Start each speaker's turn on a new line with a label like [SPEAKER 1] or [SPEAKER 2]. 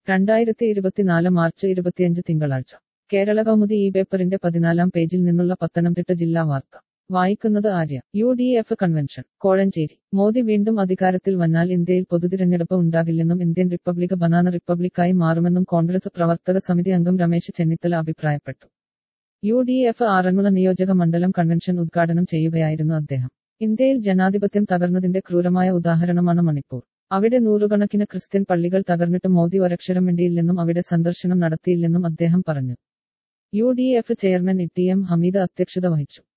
[SPEAKER 1] രണ്ടായിരത്തി ഇരുപത്തിനാല് മാർച്ച് ഇരുപത്തിയഞ്ച് തിങ്കളാഴ്ച കേരള കൗമുദി ഈ പേപ്പറിന്റെ പതിനാലാം പേജിൽ നിന്നുള്ള പത്തനംതിട്ട ജില്ലാ വാർത്ത വായിക്കുന്നത് Arya U D F convention Kozhencherry Modi വീണ്ടും അധികാരത്തിൽ വന്നാൽ ഇന്ത്യയിൽ പൊതുതിരഞ്ഞെടുപ്പ് ഉണ്ടാകില്ലെന്നും ഇന്ത്യൻ റിപ്പബ്ലിക് ബനാന റിപ്പബ്ലിക്കായി മാറുമെന്നും കോൺഗ്രസ് പ്രവർത്തക സമിതി അംഗം രമേശ് ചെന്നിത്തല അഭിപ്രായപ്പെട്ടു യു ഡി എഫ് ആറന്മുള നിയോജക മണ്ഡലം കൺവെൻഷൻ ഉദ്ഘാടനം ചെയ്യുകയായിരുന്നു അദ്ദേഹം ഇന്ത്യയിൽ ജനാധിപത്യം തകർന്നതിന്റെ ക്രൂരമായ ഉദാഹരണമാണ് മണിപ്പൂർ അവിടെ നൂറുകണക്കിന് ക്രിസ്ത്യൻ പള്ളികൾ തകർന്നിട്ട് മോദി ഒരക്ഷരം മിണ്ടിയില്ലെന്നും അവിടെ സന്ദർശനം നടത്തിയില്ലെന്നും അദ്ദേഹം പറഞ്ഞു U D F chairman E T M Hameed അധ്യക്ഷത വഹിച്ചു